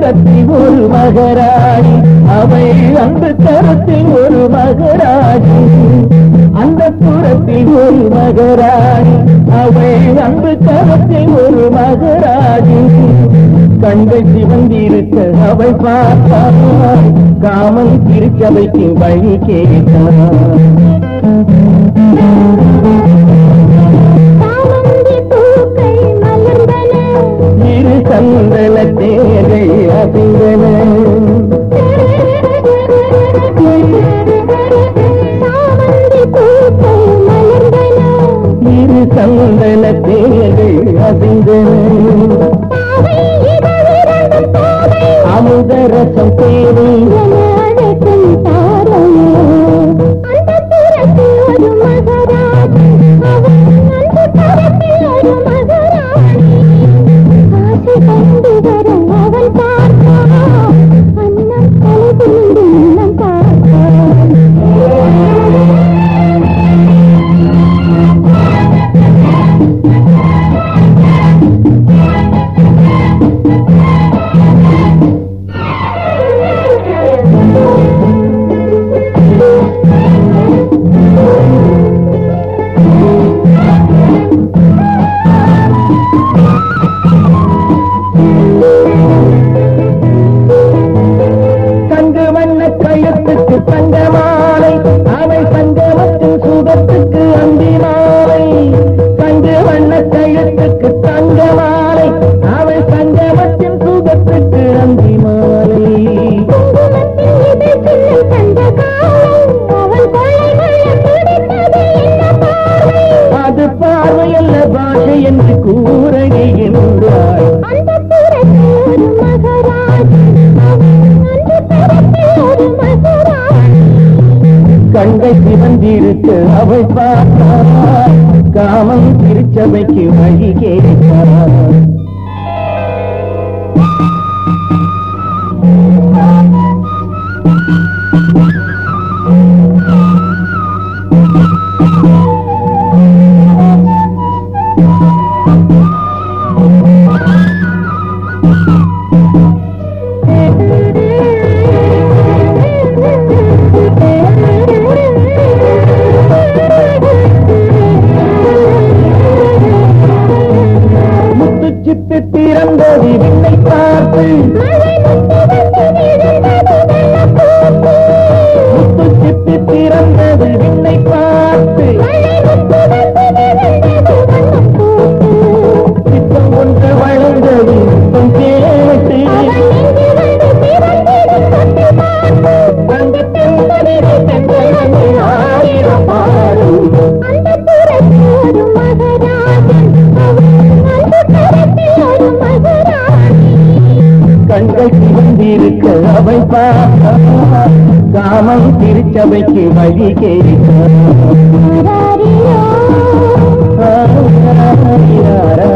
தூக்கத்தில் ஒரு மகராணி அவை அன்பு கரத்தில் ஒரு மகராணி அந்த புறத்தில் ஒரு மகராணி அவை அன்பு கரத்தில் ஒரு மகராணி கண்கள் சிவந்திருக்க அவை பார்த்தார் காமன் திருச்சபைக்கு வழி கேட்டார் சாமந்தி பூக்கள் மலர்ந்தன இரு சந்தன தேரை அசிந்தன சாமந்தி பூக்கள் மலர்ந்தன இரு சந்தன தேரை அசிந்தன பாவை இதழிரண்டும் பாவை அமுதரசம் தேவை என அழைக்கும் தாரமே அந்த புறத்தில் ஒரு மகராஜி அவன் அந்த புறத்தில் ஒரு மகராணி ஆசை கண்டு வர அவன் பார்த்தான் அன்னம் தலை குனிந்து இன்னம் பார்த்தான் தங்க வண்ண கயத்துக்கு தங்க மாலை அவை சங்கமத்தின் சுகத்துக்கு அந்தி மாலை தங்க வண்ண கயத்துக்கு தங்க மாலை அவை சங்கமத்தின் சுகத்துக்கு அந்தி மாலை குங்குமத்தில் இதழ் சின்னம் தந்த காலம் அவன் கொள்ளைகளை பிடித்தது என்ன பார்வை அது பார்வையல்ல பாஷை என்று கூறுகின்றாய் அந்த புறத்தில் ஒரு மகராஜி அந்த புறத்தில் ஒரு மகராஜி கண்கள் சிவந்திருக்க அவை பார்த்தார் காமம் திருச்சபைக்கு வழி கேட்டார் முத்து சித்து திறந்தது விண்ணை பார்த்து முத்து சித்து திறந்தது விண்ணை பார்த்து சித்தம் ஒன்று வளர்ந்தது சித்தம் கேட்டு அந்த தென்பதிலே தென்றல் வந்து ஆயிரம் பாடும் கண்கள் சிவந்திருக்க அவை பார்த்தார் காமம் திருச்சபைக்கு வழி கேட்டார்